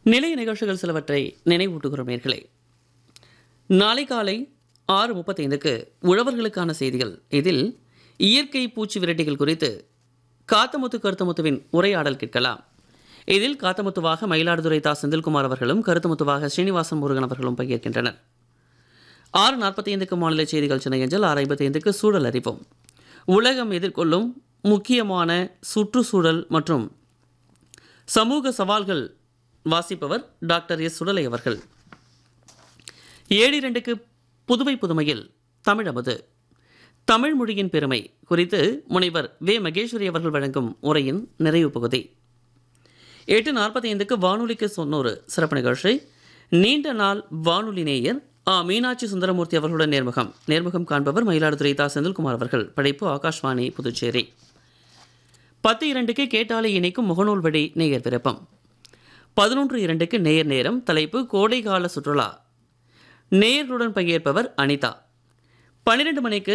நிலைய நிகழ்ச்சிகள் சிலவற்றை நினைவூட்டுகிறோம் நேர்களே நாளை காலை ஆறு முப்பத்தைந்துக்கு உழவர்களுக்கான செய்திகள் இதில் இயற்கை பூச்சி விரட்டிகள் குறித்து காத்தமுத்து கருத்தமுத்துவின் உரையாடல் கேட்கலாம் இதில் காத்தமுத்துவாக மயிலாடுதுறை தா செந்தில்குமார் அவர்களும் கருத்தமுத்துவாக ஸ்ரீனிவாசன் முருகன் அவர்களும் பங்கேற்கின்றனர் ஆறு நாற்பத்தைந்துக்கு மாநில செய்திகள் சென்னை அஞ்சல் ஆறு ஐம்பத்தைந்துக்கு சூழல் அறிவோம் உலகம் எதிர்கொள்ளும் முக்கியமான சுற்றுச்சூழல் மற்றும் சமூக சவால்கள் வாசிப்பவர் டாக்டர் எஸ் சுடலை அவர்கள் ஏழு இரண்டுக்கு புதுவை புதுமையில் தமிழமது தமிழ் மொழியின் பெருமை குறித்து முனைவர் வே மகேஸ்வரி அவர்கள் வழங்கும் உரையின் நிறைவு பகுதி எட்டு நாற்பத்தி ஐந்துக்கு வானொலிக்கு சொன்னொரு சிறப்பு நிகழ்ச்சி நீண்ட நாள் வானொலி நேயர் ஆ மீனாட்சி சுந்தரமூர்த்தி அவர்களுடன் நேர்முகம் நேர்முகம் காண்பவர் மயிலாடுதுறை தா செந்தில்குமார் அவர்கள் படைப்பு ஆகாஷ்வாணி புதுச்சேரி பத்து இரண்டுக்கு கேட்டாலை இணைக்கும் முகநூல் வழி நேயர் விருப்பம் பதினொன்று இரண்டுக்கு நேயர் நேரம் தலைப்பு கோடைகால சுற்றுலா நேயர்களுடன் பங்கேற்பவர் அனிதா பன்னிரண்டு மணிக்கு